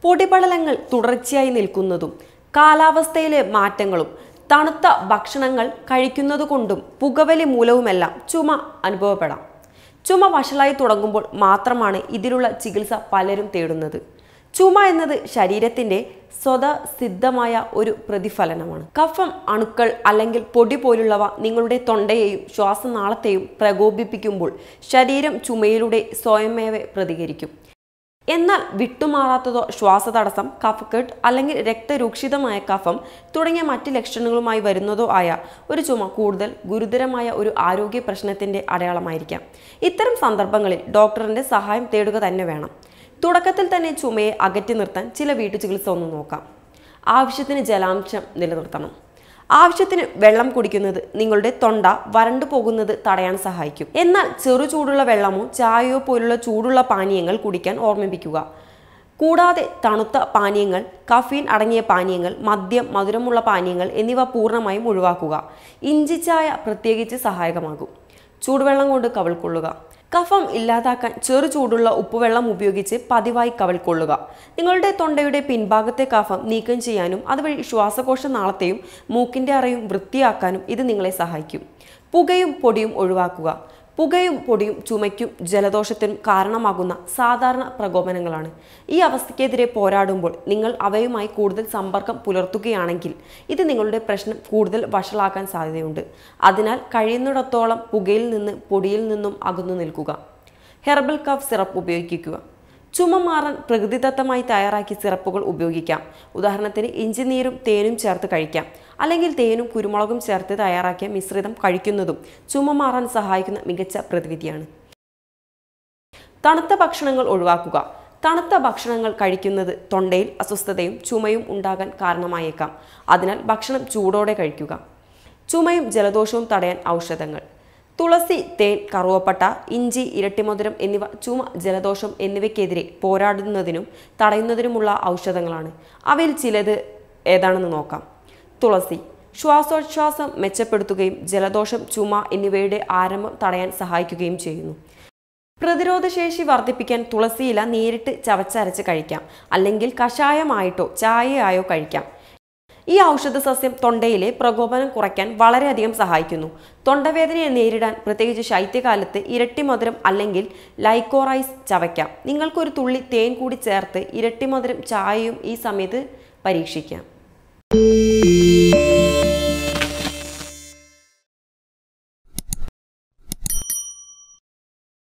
പൊടിപടലങ്ങൾ തുടർച്ചയായി നിൽക്കുന്നതും കാലാവസ്ഥയിലെ മാറ്റങ്ങളും തണുത്ത ഭക്ഷണങ്ങൾ കഴിക്കുന്നതുകൊണ്ടും പുകവലി മൂലവുമെല്ലാം ചുമ അനുഭവപ്പെടാം ചുമ വഷളായി തുടങ്ങുമ്പോൾ മാത്രമാണ് ഇതിലുള്ള ചികിത്സ പലരും തേടുന്നത് ചുമ എന്നത് ശരീരത്തിന്റെ സ്വതസിദ്ധമായ ഒരു പ്രതിഫലനമാണ് കഫം അണുക്കൾ അല്ലെങ്കിൽ പൊടി പോലുള്ളവ നിങ്ങളുടെ തൊണ്ടയെയും ശ്വാസനാളത്തെയും പ്രകോപിപ്പിക്കുമ്പോൾ ശരീരം ചുമയിലൂടെ സ്വയമേവ പ്രതികരിക്കും എന്നാൽ വിട്ടുമാറാത്തതോ ശ്വാസതടസ്സം കഫക്കെട്ട് അല്ലെങ്കിൽ രക്തരൂക്ഷിതമായ കഫം തുടങ്ങിയ മറ്റ് ലക്ഷണങ്ങളുമായി വരുന്നതോ ആയ ഒരു ചുമ കൂടുതൽ ഗുരുതരമായ ഒരു ആരോഗ്യ പ്രശ്നത്തിന്റെ അടയാളമായിരിക്കാം ഇത്തരം സന്ദർഭങ്ങളിൽ ഡോക്ടറിന്റെ സഹായം തേടുക തന്നെ വേണം തുടക്കത്തിൽ തന്നെ ചുമയെ അകറ്റി നിർത്താൻ ചില വീട്ടുചികിത്സ ഒന്ന് നോക്കാം ആവശ്യത്തിന് ജലാംശം നിലനിർത്തണം ആവശ്യത്തിന് വെള്ളം കുടിക്കുന്നത് നിങ്ങളുടെ തൊണ്ട വരണ്ടു പോകുന്നത് തടയാൻ സഹായിക്കും എന്നാൽ ചെറു ചൂടുള്ള വെള്ളമോ ചായയോ പോലുള്ള ചൂടുള്ള പാനീയങ്ങൾ കുടിക്കാൻ ഓർമ്മിപ്പിക്കുക കൂടാതെ തണുത്ത പാനീയങ്ങൾ കഫീൻ അടങ്ങിയ പാനീയങ്ങൾ മദ്യം മധുരമുള്ള പാനീയങ്ങൾ എന്നിവ പൂർണ്ണമായും ഒഴിവാക്കുക ഇഞ്ചി ചായ പ്രത്യേകിച്ച് സഹായകമാകും ചൂടുവെള്ളം കൊണ്ട് കവിൾക്കൊള്ളുക കഫം ഇല്ലാതാക്കാൻ ചെറു ചൂടുള്ള ഉപ്പുവെള്ളം ഉപയോഗിച്ച് പതിവായി കവിൾക്കൊള്ളുക നിങ്ങളുടെ തൊണ്ടയുടെ പിൻഭാഗത്തെ കഫം നീക്കം ചെയ്യാനും അതുവഴി ശ്വാസകോശ നാളത്തെയും മൂക്കിന്റെ അറയും വൃത്തിയാക്കാനും ഇത് നിങ്ങളെ സഹായിക്കും പുകയും പൊടിയും ഒഴിവാക്കുക പുകയും പൊടിയും ചുമയ്ക്കും ജലദോഷത്തിനും കാരണമാകുന്ന സാധാരണ പ്രകോപനങ്ങളാണ് ഈ അവസ്ഥയ്ക്കെതിരെ പോരാടുമ്പോൾ നിങ്ങൾ അവയുമായി കൂടുതൽ സമ്പർക്കം പുലർത്തുകയാണെങ്കിൽ ഇത് നിങ്ങളുടെ പ്രശ്നം കൂടുതൽ വഷളാക്കാൻ സാധ്യതയുണ്ട് അതിനാൽ കഴിയുന്നിടത്തോളം പുകയിൽ നിന്ന് പൊടിയിൽ നിന്നും അകന്നു നിൽക്കുക ഹെർബൽ കഫ് സിറപ്പ് ഉപയോഗിക്കുക ചുമ മാറാൻ പ്രകൃതിദത്തമായി തയ്യാറാക്കിയ സിറപ്പുകൾ ഉപയോഗിക്കാം ഉദാഹരണത്തിന് ഇഞ്ചിനീരും തേനും ചേർത്ത് കഴിക്കാം അല്ലെങ്കിൽ തേനും കുരുമുളകും ചേർത്ത് തയ്യാറാക്കിയ മിശ്രിതം കഴിക്കുന്നതും ചുമ മാറാൻ സഹായിക്കുന്ന മികച്ച പ്രതിവിധിയാണ് തണുത്ത ഭക്ഷണങ്ങൾ ഒഴിവാക്കുക തണുത്ത ഭക്ഷണങ്ങൾ കഴിക്കുന്നത് തൊണ്ടയിൽ അസ്വസ്ഥതയും ചുമയും ഉണ്ടാകാൻ കാരണമായേക്കാം അതിനാൽ ഭക്ഷണം ചൂടോടെ കഴിക്കുക ചുമയും ജലദോഷവും തടയാൻ ഔഷധങ്ങൾ തുളസി തേൻ കറുവപ്പട്ട ഇഞ്ചി ഇരട്ടിമധുരം എന്നിവ ചുമ ജലദോഷം എന്നിവയ്ക്കെതിരെ പോരാടുന്നതിനും തടയുന്നതിനുമുള്ള ഔഷധങ്ങളാണ് അവയിൽ ചിലത് ഏതാണെന്ന് നോക്കാം തുളസി ശ്വാസോച്ഛ്വാസം മെച്ചപ്പെടുത്തുകയും ജലദോഷം ചുമ എന്നിവയുടെ ആരംഭം തടയാൻ സഹായിക്കുകയും ചെയ്യുന്നു പ്രതിരോധശേഷി വർദ്ധിപ്പിക്കാൻ തുളസിയില നേരിട്ട് ചവച്ചരച്ച് കഴിക്കാം അല്ലെങ്കിൽ കഷായമായിട്ടോ ചായയായോ കഴിക്കാം ഈ ഔഷധ സസ്യം തൊണ്ടയിലെ പ്രകോപനം കുറയ്ക്കാൻ വളരെയധികം സഹായിക്കുന്നു തൊണ്ടവേദനയെ നേരിടാൻ പ്രത്യേകിച്ച് ശൈത്യകാലത്ത് ഇരട്ടി മധുരം അല്ലെങ്കിൽ ലൈക്കോറൈസ് ചവയ്ക്കാം നിങ്ങൾക്കൊരു തുള്ളി തേൻ കൂടി ചേർത്ത് ഇരട്ടി മധുരം ചായയും ഈ സമയത്ത് പരീക്ഷിക്കാം